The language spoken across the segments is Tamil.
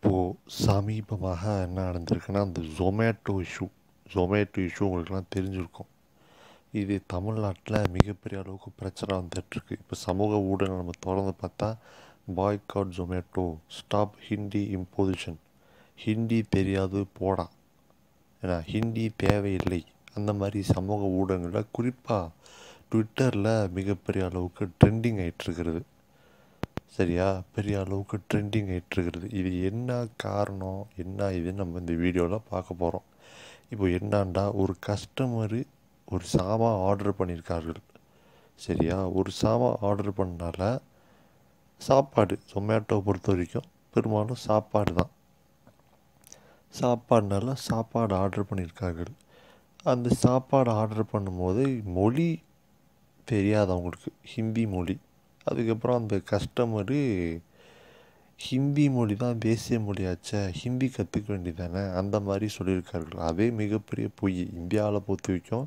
இப்போது சமீபமாக என்ன நடந்திருக்குன்னா அந்த ஜொமேட்டோ இஷ்யூ ஜொமேட்டோ இஷ்யூ உங்களுக்குலாம் தெரிஞ்சிருக்கும் இது தமிழ்நாட்டில் மிகப்பெரிய அளவுக்கு பிரச்சனை வந்துட்டுருக்கு இப்போ சமூக ஊடகம் நம்ம திறந்து பார்த்தா boycott Zomato stop Hindi imposition Hindi தெரியாது போடா ஏன்னா ஹிந்தி தேவையில்லை அந்த மாதிரி சமூக ஊடகங்களில் குறிப்பாக ட்விட்டரில் மிகப்பெரிய அளவுக்கு ட்ரெண்டிங் ஆகிட்டுருக்கிறது சரியா பெரிய அளவுக்கு ட்ரெண்டிங் ஆகிட்டுருக்கிறது இது என்ன காரணம் என்ன இதுன்னு நம்ம இந்த வீடியோவில் பார்க்க போகிறோம் இப்போ என்னாண்டா ஒரு கஸ்டமரு ஒரு சாமான் ஆர்டர் பண்ணியிருக்கார்கள் சரியா ஒரு சாமான் ஆர்டர் பண்ணால சாப்பாடு ஜொமேட்டோ பொறுத்த வரைக்கும் பெரும்பாலும் சாப்பாடு தான் சாப்பாடுனால சாப்பாடு ஆர்டர் பண்ணியிருக்கார்கள் அந்த சாப்பாடு ஆர்டர் பண்ணும்போது மொழி தெரியாது அவங்களுக்கு ஹிந்தி மொழி அதுக்கப்புறம் அந்த கஸ்டமரு ஹிந்தி மொழி தான் தேசிய மொழியாச்சே ஹிந்தி கற்றுக்க வேண்டியதானே அந்த மாதிரி சொல்லியிருக்கார்கள் அதே மிகப்பெரிய பொய் இந்தியாவில் பொறுத்த வரைக்கும்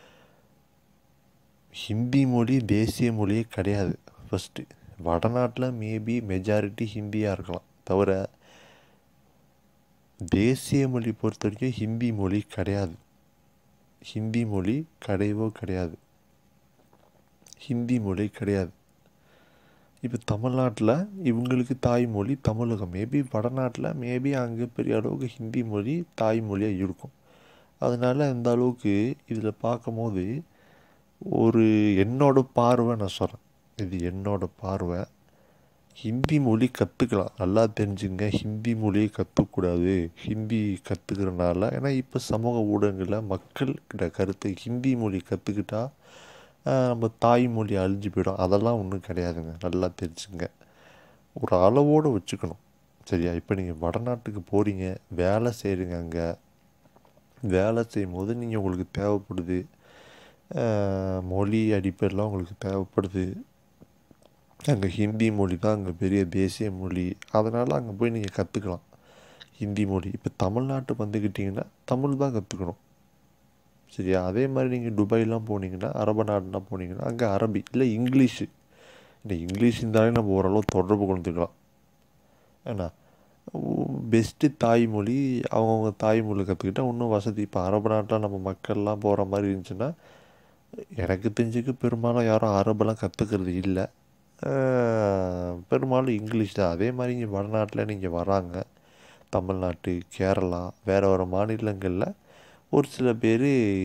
ஹிந்தி மொழி தேசிய மொழியே கிடையாது ஃபஸ்ட்டு வடநாட்டில் மேபி மெஜாரிட்டி ஹிந்தியாக இருக்கலாம் தவிர தேசிய மொழி பொறுத்த வரைக்கும் ஹிந்தி மொழி கிடையாது ஹிந்தி மொழி கிடையவோ கிடையாது ஹிந்தி மொழி கிடையாது இப்போ தமிழ்நாட்டில் இவங்களுக்கு தாய்மொழி தமிழகம் மேபி வடநாட்டில் மேபி அங்கே பெரிய அளவுக்கு ஹிந்தி மொழி தாய்மொழியாக இருக்கும் அதனால் இந்த அளவுக்கு இதில் பார்க்கும்போது ஒரு என்னோட பார்வை நான் சொல்கிறேன் இது என்னோட பார்வை ஹிந்தி மொழி கற்றுக்கலாம் நல்லா தெரிஞ்சுங்க ஹிந்தி மொழியை கற்றுக்கூடாது ஹிந்தி கற்றுக்கிறனால ஏன்னா இப்போ சமூக ஊடகங்களில் மக்கள்கிட்ட கருத்து ஹிந்தி மொழி கற்றுக்கிட்டா நம்ம தாய்மொழி அழிஞ்சு போயிடும் அதெல்லாம் ஒன்றும் கிடையாதுங்க நல்லா தெரிஞ்சுங்க ஒரு அளவோடு வச்சுக்கணும் சரியா இப்போ நீங்கள் வடநாட்டுக்கு போகிறீங்க வேலை செய்கிறீங்க அங்கே வேலை செய்யும் போது நீங்கள் உங்களுக்கு தேவைப்படுது மொழி அடிப்படையில் உங்களுக்கு தேவைப்படுது அங்கே ஹிந்தி மொழி தான் அங்கே பெரிய தேசிய மொழி அதனால் அங்கே போய் நீங்கள் கற்றுக்கலாம் ஹிந்தி மொழி இப்போ தமிழ்நாட்டு வந்துக்கிட்டிங்கன்னா தமிழ் தான் கற்றுக்கணும் சரியா அதே மாதிரி நீங்கள் துபாய்லாம் போனீங்கன்னா அரபு நாடுலாம் போனீங்கன்னா அங்கே அரபி இல்லை இங்கிலீஷு இந்த இங்கிலீஷ் இருந்தாலே நம்ம ஓரளவு தொடர்பு கொண்டுக்கலாம் ஏன்னா பெஸ்ட்டு தாய்மொழி அவங்கவுங்க தாய்மொழி கற்றுக்கிட்டால் இன்னும் வசதி இப்போ அரபு நாட்டில் நம்ம மக்கள்லாம் போகிற மாதிரி இருந்துச்சுன்னா எனக்கு தெரிஞ்சுக்கு பெரும்பாலும் யாரும் அரபெல்லாம் கற்றுக்கிறது இல்லை பெரும்பாலும் இங்கிலீஷ் தான் அதே மாதிரி இங்கே வடநாட்டில் நீங்கள் வராங்க தமிழ்நாட்டு கேரளா வேறு வேறு மாநிலங்களில் ஒரு சில பேர்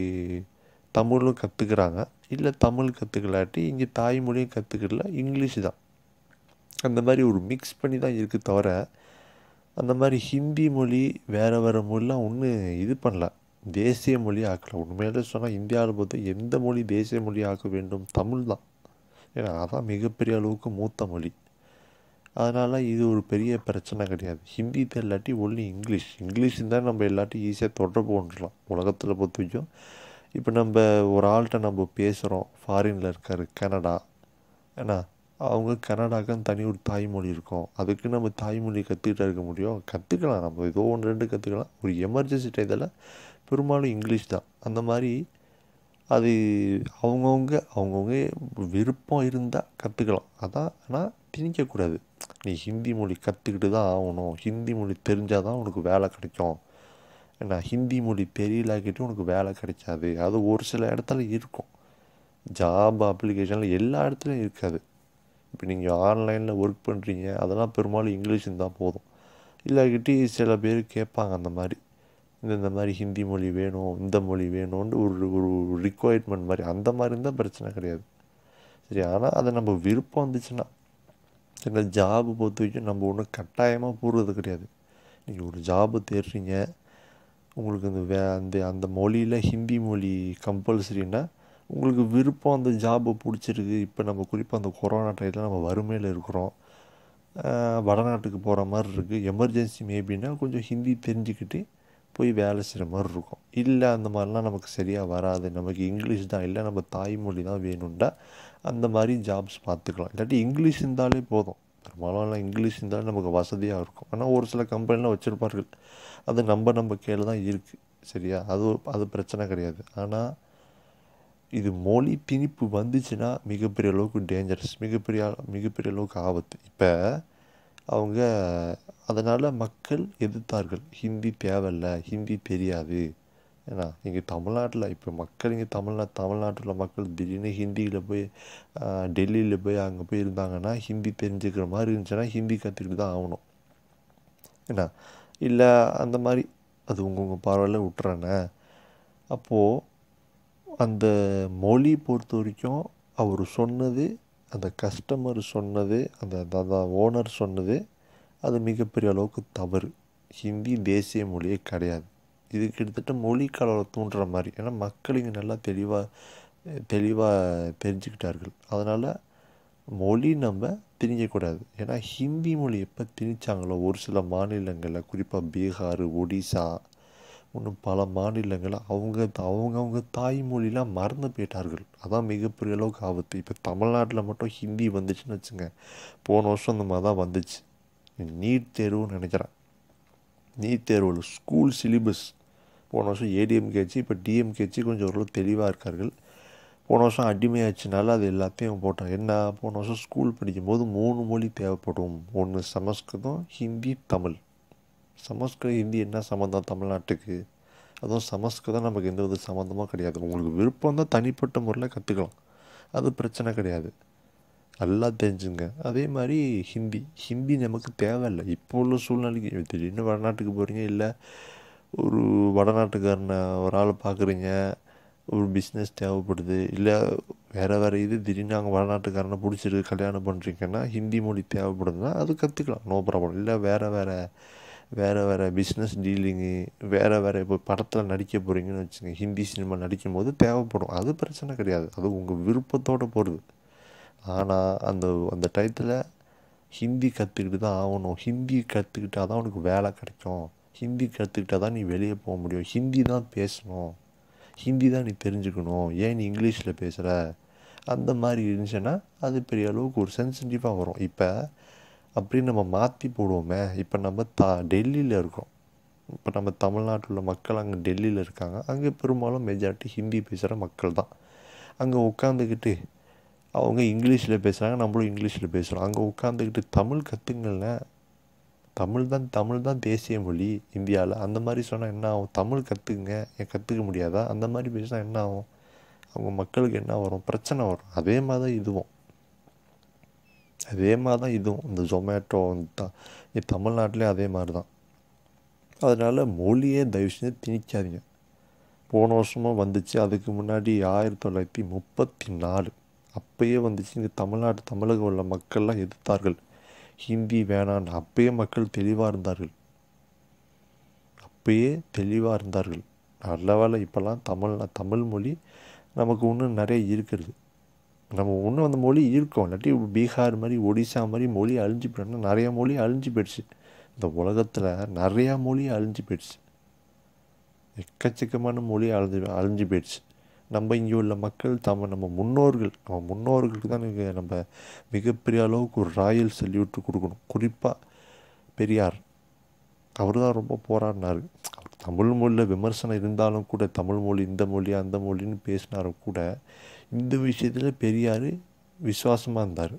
தமிழும் கற்றுக்குறாங்க இல்லை தமிழ் கற்றுக்கலாட்டி இங்கே தாய்மொழியும் கற்றுக்கல இங்கிலீஷ் தான் அந்த மாதிரி ஒரு மிக்ஸ் பண்ணி தான் இருக்குது தவிர அந்த மாதிரி ஹிந்தி மொழி வேறு வேறு மொழிலாம் ஒன்றும் இது பண்ணல தேசிய மொழி ஆக்கலை உண்மையிலே சொன்னால் இந்தியாவில் பொறுத்த எந்த மொழி தேசிய மொழி ஆக்க வேண்டும் தமிழ் தான் ஏன்னா அதான் மிகப்பெரிய அளவுக்கு மூத்த மொழி அதனால் இது ஒரு பெரிய பிரச்சனை கிடையாது ஹிந்தி தெரியலாட்டி ஒன்லி இங்கிலீஷ் இங்கிலீஷ் தான் நம்ம எல்லாத்தையும் ஈஸியாக தொடர்பு கொண்டுலாம் உலகத்தில் பொறுத்த வரைக்கும் இப்போ நம்ம ஒரு ஆள்கிட்ட நம்ம பேசுகிறோம் ஃபாரினில் இருக்கார் கனடா ஏன்னா அவங்க கனடாக்குன்னு தனி ஒரு தாய்மொழி இருக்கும் அதுக்கு நம்ம தாய்மொழி கற்றுக்கிட்டா இருக்க முடியும் கற்றுக்கலாம் நம்ம ஏதோ ஒன்று ரெண்டு கற்றுக்கலாம் ஒரு எமர்ஜென்சி டயத்தில் பெரும்பாலும் இங்கிலீஷ் தான் அந்த மாதிரி அது அவங்கவுங்க அவங்கவுங்க விருப்பம் இருந்தால் கற்றுக்கலாம் அதான் ஆனால் திணிக்கக்கூடாது நீ ஹிந்தி மொழி கற்றுக்கிட்டு தான் ஆகணும் ஹிந்தி மொழி தெரிஞ்சால் தான் உனக்கு வேலை கிடைக்கும் ஏன்னா ஹிந்தி மொழி தெரியலாக்கிட்டு உனக்கு வேலை கிடைக்காது அது ஒரு சில இடத்துல இருக்கும் ஜாப் அப்ளிகேஷனில் எல்லா இடத்துலையும் இருக்காது இப்போ நீங்கள் ஆன்லைனில் ஒர்க் பண்ணுறீங்க அதெல்லாம் பெரும்பாலும் இங்கிலீஷ் இருந்தால் போதும் இல்லாக்கிட்டு சில பேர் கேட்பாங்க அந்த மாதிரி இந்த இந்த மாதிரி ஹிந்தி மொழி வேணும் இந்த மொழி வேணும்னு ஒரு ஒரு ரிக்குவயர்மெண்ட் மாதிரி அந்த மாதிரி இருந்தால் பிரச்சனை கிடையாது சரி ஆனால் அதை நம்ம விருப்பம் வந்துச்சுன்னா இந்த ஜாபு பொறுத்த வரைக்கும் நம்ம ஒன்றும் கட்டாயமாக போடுறது கிடையாது நீங்கள் ஒரு ஜாபு தேடுறீங்க உங்களுக்கு இந்த வே அந்த அந்த மொழியில் ஹிந்தி மொழி கம்பல்சரின்னா உங்களுக்கு விருப்பம் அந்த ஜாபை பிடிச்சிருக்கு இப்போ நம்ம குறிப்பாக அந்த கொரோனா டைத்தில் நம்ம வறுமையில் இருக்கிறோம் வடநாட்டுக்கு போகிற மாதிரி இருக்குது எமர்ஜென்சி மேபின்னா கொஞ்சம் ஹிந்தி தெரிஞ்சுக்கிட்டு போய் வேலை செய்கிற மாதிரி இருக்கும் இல்லை அந்த மாதிரிலாம் நமக்கு சரியாக வராது நமக்கு இங்கிலீஷ் தான் இல்லை நம்ம தாய்மொழி தான் வேணும்டா அந்த மாதிரி ஜாப்ஸ் பார்த்துக்கலாம் இல்லாட்டி இங்கிலீஷ் இருந்தாலே போதும் பெரும்பாலும் இங்கிலீஷ் இருந்தாலும் நமக்கு வசதியாக இருக்கும் ஆனால் ஒரு சில கம்பெனிலாம் வச்சுருப்பார்கள் அது நம்ம நம்ம கீழே தான் இருக்குது சரியா அது அது பிரச்சனை கிடையாது ஆனால் இது மொழி திணிப்பு வந்துச்சுன்னா மிகப்பெரிய அளவுக்கு டேஞ்சரஸ் மிகப்பெரிய மிகப்பெரிய அளவுக்கு ஆபத்து இப்போ அவங்க அதனால் மக்கள் எதிர்த்தார்கள் ஹிந்தி தேவையில்ல ஹிந்தி தெரியாது ஏன்னா இங்கே தமிழ்நாட்டில் இப்போ மக்கள் இங்கே தமிழ்நாடு தமிழ்நாட்டில் மக்கள் திடீர்னு ஹிந்தியில் போய் டெல்லியில் போய் அங்கே போய் இருந்தாங்கன்னா ஹிந்தி தெரிஞ்சுக்கிற மாதிரி இருந்துச்சுன்னா ஹிந்தி கற்றுக்கிட்டு தான் ஆகணும் என்ன இல்லை அந்த மாதிரி அது உங்கள் உங்கள் பார்வையில் விட்டுறேனே அப்போது அந்த மொழி பொறுத்த வரைக்கும் அவர் சொன்னது அந்த கஸ்டமர் சொன்னது அந்த அதான் ஓனர் சொன்னது அது மிகப்பெரிய அளவுக்கு தவறு ஹிந்தி தேசிய மொழியே கிடையாது இது கிட்டத்தட்ட மொழி கலவரம் தூண்டுற மாதிரி ஏன்னா மக்கள் இங்கே நல்லா தெளிவாக தெளிவாக தெரிஞ்சுக்கிட்டார்கள் அதனால் மொழி நம்ம திணிக்கக்கூடாது ஏன்னா ஹிந்தி மொழி எப்போ திணிச்சாங்களோ ஒரு சில மாநிலங்களில் குறிப்பாக பீகார் ஒடிசா இன்னும் பல மாநிலங்களில் அவங்க அவங்கவுங்க தாய்மொழிலாம் மறந்து போயிட்டார்கள் அதான் மிகப்பெரிய அளவுக்கு ஆபத்து இப்போ தமிழ்நாட்டில் மட்டும் ஹிந்தி வந்துச்சுன்னு வச்சுங்க போன வருஷம் இந்த மாதிரி தான் வந்துச்சு நீட் தேர்வுன்னு நினைக்கிறேன் நீட் தேர்வில் ஸ்கூல் சிலிபஸ் போன வருஷம் ஏடிஎம்கேச்சு இப்போ டிஎம்கேச்சு கொஞ்சம் ஓரளவு தெளிவாக இருக்கார்கள் போன வருஷம் அடிமையாச்சுனால அது எல்லாத்தையும் போட்டோம் என்ன போன வருஷம் ஸ்கூல் படிக்கும்போது மூணு மொழி தேவைப்படும் ஒன்று சமஸ்கிருதம் ஹிந்தி தமிழ் சமஸ்கிருதம் ஹிந்தி என்ன சம்மந்தம் தமிழ்நாட்டுக்கு அதுவும் சமஸ்கிருதம் நமக்கு எந்த வித சம்மந்தமும் கிடையாது உங்களுக்கு விருப்பம் தான் தனிப்பட்ட முறையில் கற்றுக்கலாம் அது பிரச்சனை கிடையாது நல்லா தெரிஞ்சுங்க அதே மாதிரி ஹிந்தி ஹிந்தி நமக்கு தேவையில்லை இப்போ உள்ள சூழ்நிலைக்கு திடீர்னு வடநாட்டுக்கு போகிறீங்க இல்லை ஒரு வடநாட்டுக்காரனை ஒரு ஆள் பார்க்குறீங்க ஒரு பிஸ்னஸ் தேவைப்படுது இல்லை வேறு வேறு இது திடீர்னு அங்கே வடநாட்டுக்காரனை பிடிச்சிருக்கு கல்யாணம் பண்ணுறீங்கன்னா ஹிந்தி மொழி தேவைப்படுதுன்னா அது கற்றுக்கலாம் நோ ப்ராப்ளம் இல்லை வேறு வேறு வேறு வேறு பிஸ்னஸ் டீலிங்கு வேறு வேறு இப்போ படத்தில் நடிக்க போகிறீங்கன்னு வச்சுங்க ஹிந்தி சினிமா நடிக்கும் போது தேவைப்படும் அது பிரச்சனை கிடையாது அது உங்கள் விருப்பத்தோடு போகிறது ஆனால் அந்த அந்த டயத்தில் ஹிந்தி கற்றுக்கிட்டு தான் ஆகணும் ஹிந்தி கற்றுக்கிட்டா தான் உனக்கு வேலை கிடைக்கும் ஹிந்தி கற்றுக்கிட்டா தான் நீ வெளியே போக முடியும் ஹிந்தி தான் பேசணும் ஹிந்தி தான் நீ தெரிஞ்சுக்கணும் ஏன் நீ இங்கிலீஷில் பேசுகிற அந்த மாதிரி இருந்துச்சுன்னா அது பெரிய அளவுக்கு ஒரு சென்சிட்டிவாக வரும் இப்போ அப்படின்னு நம்ம மாற்றி போடுவோமே இப்போ நம்ம த டெல்லியில் இருக்கோம் இப்போ நம்ம தமிழ்நாட்டில் உள்ள மக்கள் அங்கே டெல்லியில் இருக்காங்க அங்கே பெரும்பாலும் மெஜாரிட்டி ஹிந்தி பேசுகிற மக்கள் தான் அங்கே உட்காந்துக்கிட்டு அவங்க இங்கிலீஷில் பேசுகிறாங்க நம்மளும் இங்கிலீஷில் பேசுகிறோம் அங்கே உட்காந்துக்கிட்டு தமிழ் கற்றுங்கள தமிழ் தான் தமிழ் தான் தேசிய மொழி இந்தியாவில் அந்த மாதிரி சொன்னால் என்ன ஆகும் தமிழ் கற்றுக்குங்க ஏன் கற்றுக்க முடியாதா அந்த மாதிரி பேசினா என்ன ஆகும் அவங்க மக்களுக்கு என்ன வரும் பிரச்சனை வரும் அதே மாதிரி தான் இதுவும் அதே மாதிரி தான் இதுவும் இந்த ஜொமேட்டோ இந்த தமிழ்நாட்டிலே அதே மாதிரி தான் அதனால் மொழியே தயவு செஞ்சு திணிக்காதீங்க போன வருஷமும் வந்துச்சு அதுக்கு முன்னாடி ஆயிரத்தி தொள்ளாயிரத்தி முப்பத்தி நாலு அப்பயே வந்துச்சு இங்கே தமிழ்நாடு தமிழகம் உள்ள மக்கள்லாம் எதிர்த்தார்கள் ஹிந்தி வேணான்னு அப்பயே மக்கள் தெளிவாக இருந்தார்கள் அப்பயே தெளிவாக இருந்தார்கள் நல்ல வேலை இப்போல்லாம் தமிழ் தமிழ் மொழி நமக்கு இன்னும் நிறைய இருக்கிறது நம்ம இன்னும் அந்த மொழி இருக்கோம் இல்லாட்டி பீகார் மாதிரி ஒடிசா மாதிரி மொழி அழிஞ்சு போயிடணும் நிறையா மொழி அழிஞ்சு போயிடுச்சு இந்த உலகத்தில் நிறையா மொழி அழிஞ்சு போயிடுச்சு எக்கச்சக்கமான மொழி அழிஞ்சு அழிஞ்சு போயிடுச்சு நம்ம இங்கே உள்ள மக்கள் தம்ம நம்ம முன்னோர்கள் நம்ம முன்னோர்களுக்கு தான் இங்கே நம்ம மிகப்பெரிய அளவுக்கு ஒரு ராயல் சல்யூட் கொடுக்கணும் குறிப்பாக பெரியார் அவர் தான் ரொம்ப போராடினார் அவர் தமிழ் மொழியில் விமர்சனம் இருந்தாலும் கூட தமிழ் மொழி இந்த மொழி அந்த மொழின்னு பேசினாரும் கூட இந்த விஷயத்தில் பெரியார் விசுவாசமாக இருந்தார்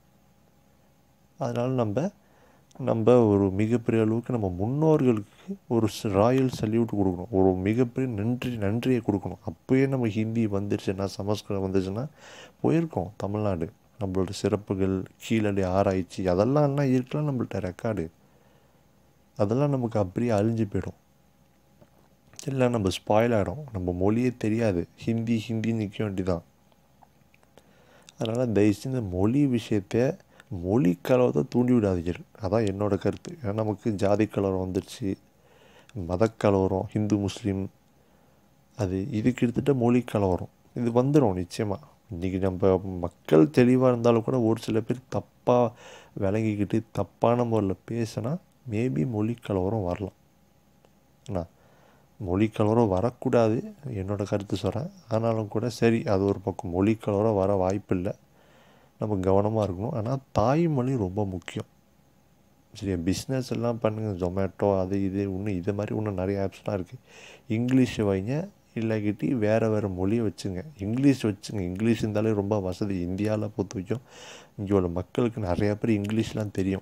அதனால் நம்ம நம்ம ஒரு மிகப்பெரிய அளவுக்கு நம்ம முன்னோர்களுக்கு ஒரு ராயல் சல்யூட் கொடுக்கணும் ஒரு மிகப்பெரிய நன்றி நன்றியை கொடுக்கணும் அப்போயே நம்ம ஹிந்தி வந்துருச்சுன்னா சமஸ்கிருதம் வந்துருச்சுன்னா போயிருக்கோம் தமிழ்நாடு நம்மளோட சிறப்புகள் கீழடி ஆராய்ச்சி அதெல்லாம் என்ன இருக்கலாம் நம்மள்ட்ட ரெக்கார்டு அதெல்லாம் நமக்கு அப்படியே அழிஞ்சு போயிடும் எல்லாம் நம்ம ஸ்பாயில் ஆகிடும் நம்ம மொழியே தெரியாது ஹிந்தி ஹிந்தி நிற்க வேண்டிதான் அதனால் தயவுசெய்து இந்த மொழி விஷயத்தை மொழி கலவரத்தை தூண்டி விடாதீர்கள் அதான் என்னோடய கருத்து ஏன்னா நமக்கு ஜாதி கலவரம் வந்துடுச்சு மத கலவரம் ஹிந்து முஸ்லீம் அது இது கிட்டத்தட்ட மொழி கலவரம் இது வந்துடும் நிச்சயமாக இன்றைக்கி நம்ம மக்கள் தெளிவாக இருந்தாலும் கூட ஒரு சில பேர் தப்பாக விளங்கிக்கிட்டு தப்பான முறையில் பேசினா மேபி மொழி கலவரம் வரலாம் என்ன மொழி கலவரம் வரக்கூடாது என்னோடய கருத்து சொல்கிறேன் ஆனாலும் கூட சரி அது ஒரு பக்கம் மொழி கலவரம் வர வாய்ப்பில்லை நம்ம கவனமாக இருக்கணும் ஆனால் தாய்மொழி ரொம்ப முக்கியம் சரியா பிஸ்னஸ் எல்லாம் பண்ணுங்கள் ஜொமேட்டோ அது இது இன்னும் இது மாதிரி இன்னும் நிறைய ஆப்ஸ்லாம் இருக்குது இங்கிலீஷ் வைங்க இல்லாக்கிட்டி வேறு வேறு மொழியை வச்சுங்க இங்கிலீஷ் வச்சுங்க இங்கிலீஷ் இருந்தாலே ரொம்ப வசதி இந்தியாவில் பொறுத்த வரைக்கும் இங்கே உள்ள மக்களுக்கு நிறையா பேர் இங்கிலீஷ்லாம் தெரியும்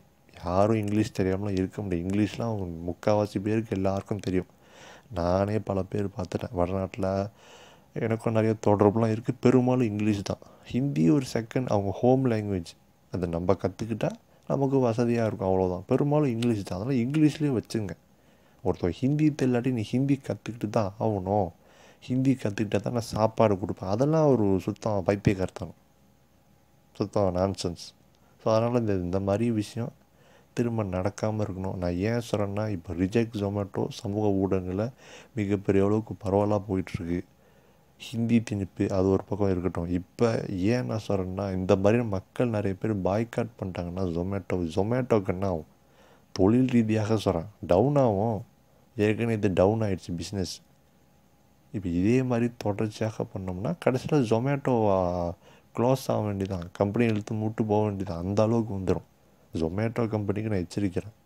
யாரும் இங்கிலீஷ் தெரியாமலாம் இருக்க முடியாது இங்கிலீஷ்லாம் முக்கால்வாசி பேருக்கு எல்லாருக்கும் தெரியும் நானே பல பேர் பார்த்துட்டேன் வடநாட்டில் எனக்கும் நிறைய தொடர்புலாம் இருக்குது பெரும்பாலும் இங்கிலீஷ் தான் ஹிந்தி ஒரு செகண்ட் அவங்க ஹோம் லாங்குவேஜ் அதை நம்ம கற்றுக்கிட்டா நமக்கு வசதியாக இருக்கும் அவ்வளோதான் பெரும்பாலும் இங்கிலீஷ் தான் அதனால் இங்கிலீஷ்லேயே வச்சுங்க ஒருத்தர் ஹிந்தி தெரியலாட்டி நீ ஹிந்தி கற்றுக்கிட்டு தான் ஆகணும் ஹிந்தி கற்றுக்கிட்டா தான் நான் சாப்பாடு கொடுப்பேன் அதெல்லாம் ஒரு சுத்தம் பைத்தியக்காரத்தனம் சுத்தம் நான்சென்ஸ் ஸோ அதனால் இந்த இந்த மாதிரி விஷயம் திரும்ப நடக்காமல் இருக்கணும் நான் ஏன் சொல்கிறேன்னா இப்போ ரிஜெக்ட் ஜொமேட்டோ சமூக ஊடகங்களில் மிகப்பெரிய அளவுக்கு பரவலாக போயிட்டுருக்கு ஹிந்தி திணிப்பு அது ஒரு பக்கம் இருக்கட்டும் இப்போ ஏன் நான் சொல்கிறேன்னா இந்த மாதிரி மக்கள் நிறைய பேர் பாய்காட் பண்ணிட்டாங்கன்னா ஜொமேட்டோ ஜொமேட்டோக்கு என்ன ஆகும் தொழில் ரீதியாக சொல்கிறேன் டவுன் ஆகும் ஏற்கனவே இது டவுன் ஆகிடுச்சு பிஸ்னஸ் இப்போ இதே மாதிரி தொடர்ச்சியாக பண்ணோம்னா கடைசியில் ஜொமேட்டோ க்ளோஸ் ஆக வேண்டியதான் கம்பெனி இழுத்து மூட்டு போக வேண்டியதான் அந்த அளவுக்கு வந்துடும் ஜொமேட்டோ கம்பெனிக்கு நான் எச்சரிக்கிறேன்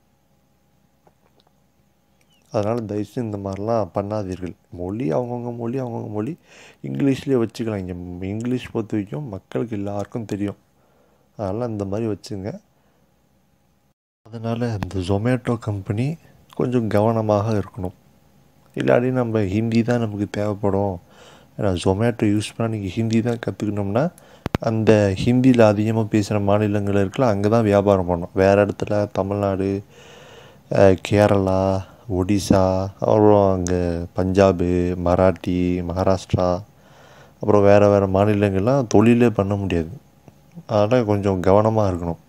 அதனால் தயவுசெய்து இந்த மாதிரிலாம் பண்ணாதீர்கள் மொழி அவங்கவுங்க மொழி அவங்கவுங்க மொழி இங்கிலீஷ்லேயே வச்சுக்கலாம் இங்கே இங்கிலீஷ் பொறுத்த வரைக்கும் மக்களுக்கு எல்லாருக்கும் தெரியும் அதனால் இந்த மாதிரி வச்சுங்க அதனால் இந்த ஜொமேட்டோ கம்பெனி கொஞ்சம் கவனமாக இருக்கணும் இல்லாட்டி நம்ம ஹிந்தி தான் நமக்கு தேவைப்படும் ஏன்னா ஜொமேட்டோ யூஸ் பண்ணால் நீங்கள் ஹிந்தி தான் கற்றுக்கணும்னா அந்த ஹிந்தியில் அதிகமாக பேசுகிற மாநிலங்கள் இருக்குல்ல அங்கே தான் வியாபாரம் பண்ணணும் வேறு இடத்துல தமிழ்நாடு கேரளா ஒடிசா அப்புறம் அங்கே பஞ்சாபு மராட்டி மகாராஷ்டிரா அப்புறம் வேறு வேறு மாநிலங்கள்லாம் தொழிலே பண்ண முடியாது அதனால் கொஞ்சம் கவனமாக இருக்கணும்